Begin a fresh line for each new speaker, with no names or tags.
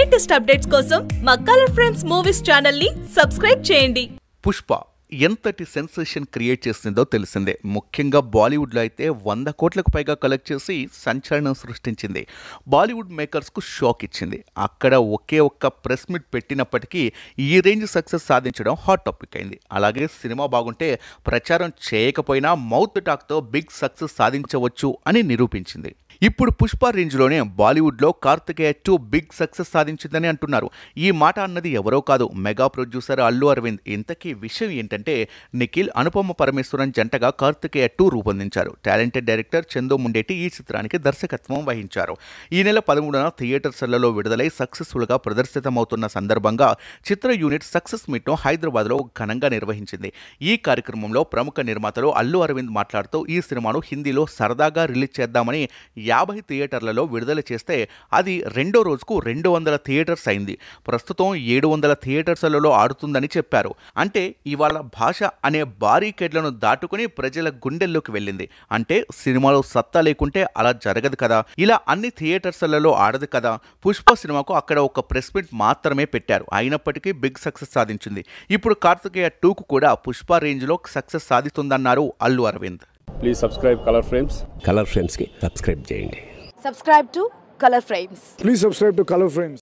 Latest updates కోసం మా colour friends movies channel ని సబ్స్క్రైబ్ చేయండి
పుష్ప ఎంతటి సెన్సేషన్ క్రియేట్ చేసిందో తెలిసిందే ముఖ్యంగా బాలీవుడ్లో అయితే వంద కోట్లకు పైగా కలెక్ట్ చేసి సంచలనం సృష్టించింది బాలీవుడ్ మేకర్స్కు షాక్ ఇచ్చింది అక్కడ ఒకే ఒక్క ప్రెస్ మీట్ పెట్టినప్పటికీ ఈ రేంజ్ సక్సెస్ సాధించడం హాట్ టాపిక్ అయింది అలాగే సినిమా బాగుంటే ప్రచారం చేయకపోయినా మౌత్ టాక్తో బిగ్ సక్సెస్ సాధించవచ్చు అని నిరూపించింది ఇప్పుడు పుష్ప రేంజ్లోనే బాలీవుడ్లో కార్తికేయ టూ బిగ్ సక్సెస్ సాధించిందని అంటున్నారు ఈ మాట అన్నది ఎవరో కాదు మెగా ప్రొడ్యూసర్ అల్లు అరవింద్ ఇంతకీ విషయం ఏంటంటే నిఖిల్ అనుపమ పరమేశ్వరన్ జంటగా కార్తికేయ టూ రూపొందించారు టాలెంటెడ్ డైరెక్టర్ చందు ముండేటి ఈ చిత్రానికి దర్శకత్వం వహించారు ఈ నెల పదమూడున థియేటర్స్లలో విడుదలై సక్సెస్ఫుల్గా ప్రదర్శితమవుతున్న సందర్భంగా చిత్ర యూనిట్ సక్సెస్ మీట్ను హైదరాబాద్లో ఘనంగా నిర్వహించింది ఈ కార్యక్రమంలో ప్రముఖ నిర్మాతలు అల్లు అరవింద్ మాట్లాడుతూ ఈ సినిమాను హిందీలో సరదాగా రిలీజ్ చేద్దామని యాభై థియేటర్లలో విడుదల చేస్తే అది రెండో రోజుకు రెండు వందల థియేటర్స్ అయింది ప్రస్తుతం ఏడు వందల థియేటర్స్లలో ఆడుతుందని చెప్పారు అంటే ఇవాళ భాష అనే బారీకేడ్లను దాటుకుని ప్రజల గుండెల్లోకి వెళ్ళింది అంటే సినిమాలో సత్తా లేకుంటే అలా జరగదు కదా ఇలా అన్ని థియేటర్స్లలో ఆడదు కదా పుష్ప సినిమాకు అక్కడ ఒక ప్రెస్ మీట్ మాత్రమే పెట్టారు అయినప్పటికీ బిగ్ సక్సెస్ సాధించింది ఇప్పుడు కార్తికేయ టూకు కూడా పుష్ప రేంజ్లో సక్సెస్ సాధిస్తుందన్నారు Allu Aravind
please subscribe colour frames
colour ఫ్రెండ్స్కి సబ్స్క్రైబ్ చేయండి
subscribe to color frames
Please subscribe to Color Frames.